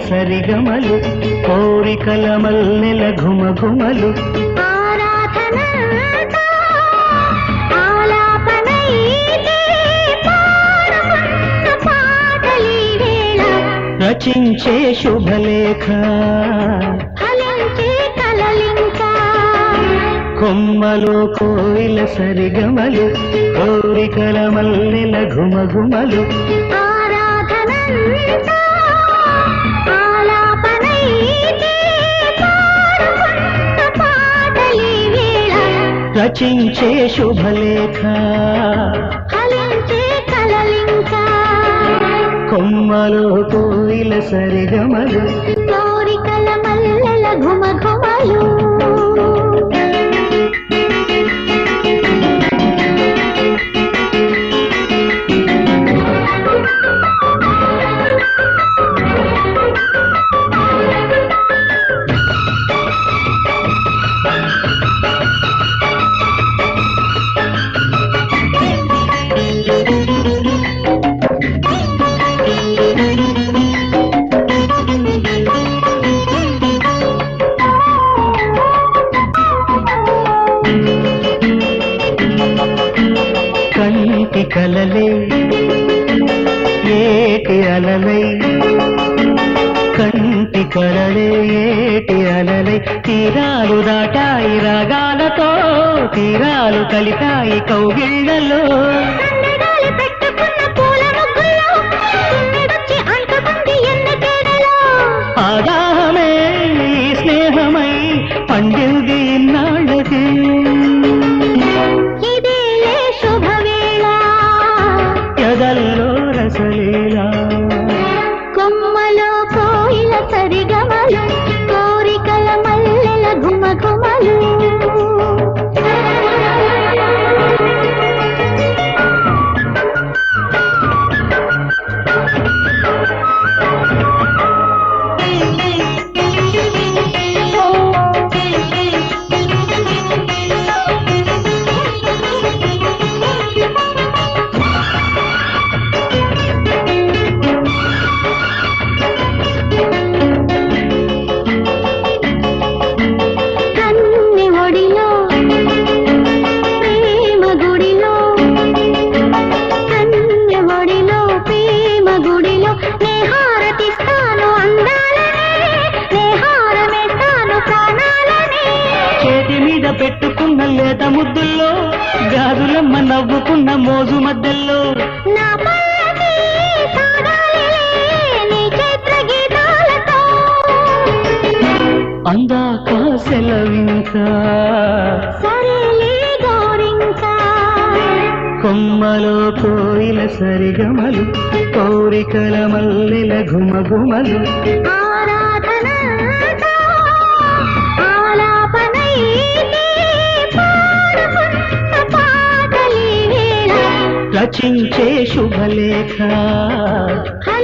సరిగమలు కోరికల మల్లెల ఘుమఘుమలు ఆరాధనంతా ఆలాపనైతే పాడుకున్న పాటలీ వేళ రచించే శుభలేఖ ఫలించే కలలింకా కొమ్మలో కోయిల సరిగమలు కోరికల మల్లెల ఘుమఘుమలు ఆరాధనంతా ఆలాపనైతే పాడుకున్న పాటలీ వేళ రచించే శుభలేఖ ఫలించే కలలింకా కొమ్మలో కోయిల సరిగమలు కోరికల మల్లెల ఘుమఘుమలు కంటి కలలే ఏటి అలలై కంటి కలలే ఏటి అలలై తీరాలు దాటాయి రాగాలతో తీరాలు కలితాయి కౌగిళ్లలో సన్నడాలు పెట్టుకున్న పూల ముగ్గుల్లో తుమ్మెదొచ్చి అంటుకుంది ఎన్నకేడలో ఆదాహమే ఈ స్నేహమై పండింది ఇన్నాళ్ళకి ఇదేలే శుభవేళ ఎదల్లో రసలీలా కొమ్మలో కోయిల సరిగమలు కోరికల మల్లెల ఘుమఘుమలు కన్ని ఒడిలో ప్రేమ గుడిలో కన్ని ఒడిలో ప్రేమ గుడిలో నేహారతిస్తాను అందాలనే నేహారమేస్తాను ప్రాణాలనే చేతి మీద పెట్టుకున్న లేత ముద్దుల్లో గాజులమ్మ నవ్వుకున్న మోజు మధ్యల్లో నా పల్లకి సాగాలిలే నీ చైత్ర గీతాలతో అందాక సెలవింకా సరేలే గోరింకా కొమ్మలో కోయిల సరిగమలు కోరికల మల్లెల ఘుమఘుమలు ఆరాధనంతా ఆలాపనైతే పాడుకున్న పాటలీ వేళ రచించే శుభలేఖ ఫలించే